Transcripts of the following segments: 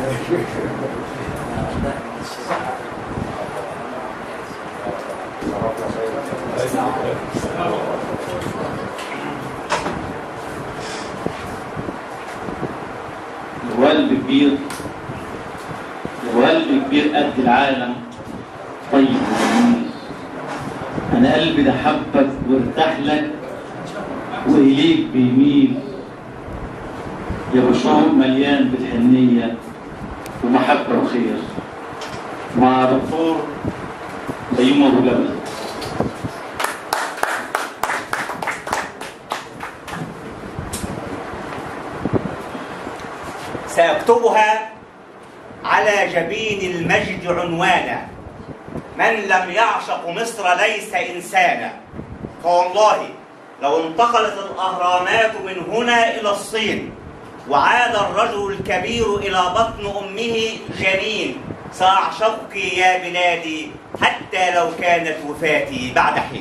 الوالد كبير الوالد كبير قد العالم طيب وجميل انا قلبي ده حبك وارتاح لك واليك بيميل يا بشعور مليان بالحنيه ومحبه وخير مع دكتور بيوم ابو جبل سيكتبها على جبين المجد عنوانا من لم يعشق مصر ليس إنسانا فوالله لو انتقلت الأهرامات من هنا إلى الصين وعاد الرجل الكبير إلى بطن أمه جنين سأعشقك يا بلادي حتى لو كانت وفاتي بعد حين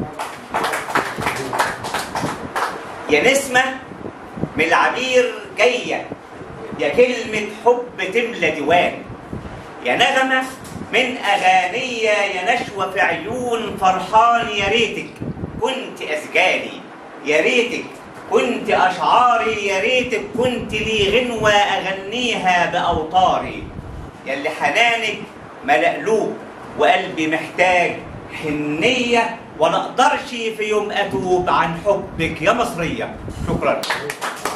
يا نسمة من العبير جاية يا كلمة حب تملى ديوان يا نغمة من أغانية يا نشوة في عيون فرحان يا ريتك كنت أسجالي يا ريتك كنت أشعاري يا ريتك كنت لي غنوة أغنيها بأوطاري يا اللي حنانك ملقلوب وقلبي محتاج حنية ولا أقدرش في يوم أتوب عن حبك يا مصرية شكرا